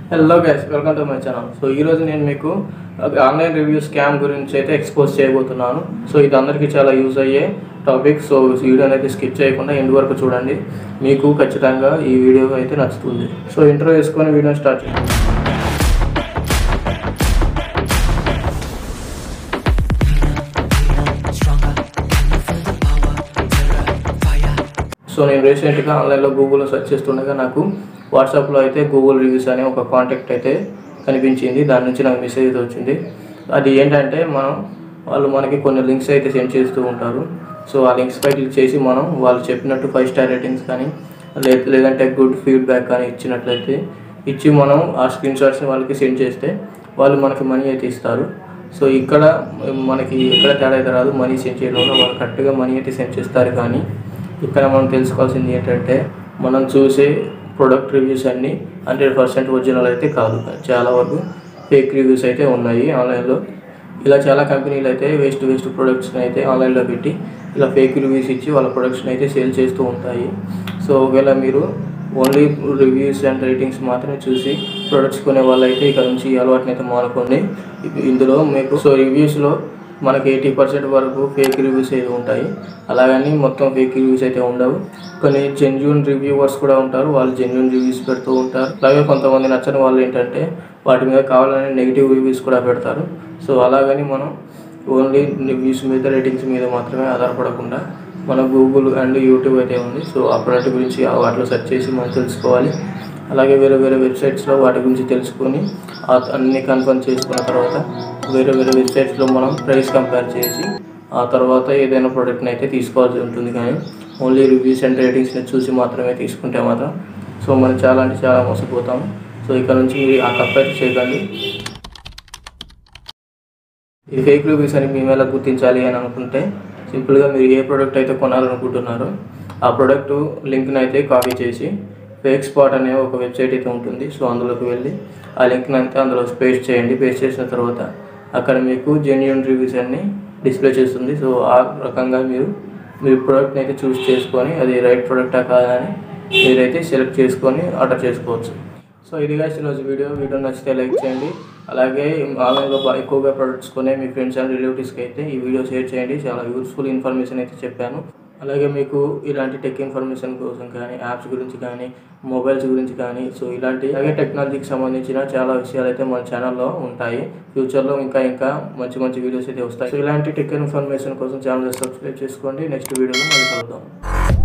hello guys welcome to my channel so ఈరోజు నేను మీకు ఆన్లైన్ రివ్యూ స్కామ్ గురించి అయితే ఎక్స్పోజ్ చేయబోతున్నాను సో ఇది అందరికీ చాలా యూజ్ అయ్యే టాపిక్ సో వీడియో అనేది స్కిప్ చేయకుండా ఎండ్ వరకు చూడండి మీకు ఖచ్చితంగా ఈ వీడియో అయితే నచ్చుతుంది సో ఇంటర్వ్యూ వేసుకొని వీడియో స్టార్ట్ చేయండి సో నేను రీసెంట్గా ఆన్లైన్లో గూగుల్లో సెర్చ్ చేస్తుండగా నాకు వాట్సాప్లో అయితే గూగుల్ రివ్యూస్ అనే ఒక కాంటాక్ట్ అయితే కనిపించింది దాని నుంచి నాకు మెసేజ్ అయితే వచ్చింది అది ఏంటంటే మనం వాళ్ళు మనకి కొన్ని లింక్స్ అయితే సెండ్ చేస్తూ ఉంటారు సో ఆ లింక్స్ పై క్లిక్ చేసి మనం వాళ్ళు చెప్పినట్టు ఫైవ్ స్టార్ రేటింగ్స్ కానీ లే- లేదంటే గుడ్ ఫీడ్బ్యాక్ కానీ ఇచ్చినట్లయితే ఇచ్చి మనం ఆ స్క్రీన్ షాట్స్ని వాళ్ళకి సెండ్ చేస్తే వాళ్ళు మనకి మనీ అయితే ఇస్తారు సో ఇక్కడ మనకి ఎక్కడ తేడా అయితే రాదు మనీ సెండ్ చేయడంలో వాళ్ళు కరెక్ట్గా మనీ అయితే సెండ్ చేస్తారు కానీ ఇక్కడ మనం తెలుసుకోవాల్సింది ఏంటంటే మనం చూసే ప్రొడక్ట్ రివ్యూస్ అన్నీ హండ్రెడ్ పర్సెంట్ ఒరిజినల్ అయితే కాదు చాలా వరకు ఫేక్ రివ్యూస్ అయితే ఉన్నాయి ఆన్లైన్లో ఇలా చాలా కంపెనీలు అయితే వేస్ట్ వేస్ట్ ప్రొడక్ట్స్ని అయితే ఆన్లైన్లో పెట్టి ఇలా ఫేక్ రివ్యూస్ ఇచ్చి వాళ్ళ ప్రొడక్ట్స్ని అయితే సేల్ చేస్తూ ఉంటాయి సో ఒకవేళ మీరు ఓన్లీ రివ్యూస్ అండ్ రేటింగ్స్ మాత్రమే చూసి ప్రొడక్ట్స్ కొనే వాళ్ళైతే ఇక్కడ నుంచి ఈ అలవాటుని అయితే మానుకోండి ఇ- ఇందులో మీకు సో రివ్యూస్లో మనకి ఎయిటీ పర్సెంట్ వరకు ఫేక్ రివ్యూస్ అయితే ఉంటాయి అలాగని మొత్తం ఫేక్ రివ్యూస్ అయితే ఉండవు కొన్ని జెన్యున్ రివ్యూవర్స్ కూడా ఉంటారు వాళ్ళు జెన్యున్ రివ్యూస్ పెడుతూ ఉంటారు అలాగే కొంతమంది నచ్చని వాళ్ళు ఏంటంటే వాటి మీద కావాలని నెగిటివ్ రివ్యూస్ కూడా పెడతారు సో అలాగని మనం ఓన్లీ రివ్యూస్ మీద రేటింగ్స్ మీద మాత్రమే ఆధారపడకుండా మన గూగుల్ అండ్ యూట్యూబ్ అయితే ఉంది సో ఆ ప్రోడక్ట్ గురించి ఆ వాటిలో సెర్చ్ చేసి మనం తెలుసుకోవాలి అలాగే వేరే వేరే వెబ్సైట్స్లో వాటి గురించి తెలుసుకొని ఆ అన్ని కన్ఫర్మ్ చేసుకున్న తర్వాత వేరే వేరే వెబ్సైట్స్లో మనం ప్రైస్ కంపేర్ చేసి ఆ తర్వాత ఏదైనా ప్రోడక్ట్ని అయితే తీసుకోవాల్సి ఉంటుంది కానీ ఓన్లీ రివ్యూస్ అండ్ రేటింగ్స్ని చూసి మాత్రమే తీసుకుంటే మాత్రం సో మనం చాలా అంటే చాలా మోసపోతాం సో ఇక్కడ నుంచి మీరు ఆ తప్పు అయితే చేయకండి ఈ ఫేక్ రివ్యూస్ అని మేము ఎలా గుర్తించాలి అని అనుకుంటే సింపుల్గా మీరు ఏ ప్రోడక్ట్ అయితే కొనాలనుకుంటున్నారో ఆ ప్రోడక్ట్ లింక్ని అయితే కాపీ చేసి ఫేక్ స్పాట్ అనే ఒక వెబ్సైట్ అయితే ఉంటుంది సో అందులోకి వెళ్ళి ఆ లింక్ని అయితే అందులో పేస్ట్ చేయండి పేస్ట్ చేసిన తర్వాత అక్కడ మీకు జెన్యున్ రివ్యూస్ అన్ని డిస్ప్లే చేస్తుంది సో ఆ రకంగా మీరు మీ ప్రోడక్ట్ని అయితే చూస్ చేసుకొని అది రైట్ ప్రోడక్టా కాదా అని మీరైతే సెలెక్ట్ చేసుకొని ఆర్డర్ చేసుకోవచ్చు సో ఇది guys ఈరోజు వీడియో వీడియో నచ్చితే లైక్ చేయండి అలాగే ఆన్లైన్లో బా- ఎక్కువగా ప్రొడక్ట్స్ కొనే మీ ఫ్రెండ్స్ అండ్ రిలేటివ్స్కి అయితే ఈ వీడియో షేర్ చేయండి చాలా యూస్ఫుల్ ఇన్ఫర్మేషన్ అయితే చెప్పాను అలాగే మీకు ఇలాంటి టెక్ ఇన్ఫర్మేషన్ కోసం కానీ యాప్స్ గురించి కానీ మొబైల్స్ గురించి కానీ సో ఇలాంటి అలాగే టెక్నాలజీకి సంబంధించిన చాలా విషయాలు అయితే మన ఛానల్లో ఉంటాయి ఫ్యూచర్లో ఇంకా ఇంకా మంచి మంచి వీడియోస్ అయితే వస్తాయి సో ఇలాంటి టెక్ ఇన్ఫర్మేషన్ కోసం ఛానల్ సబ్స్క్రైబ్ చేసుకోండి నెక్స్ట్ వీడియోలో మళ్ళీ కలుద్దాం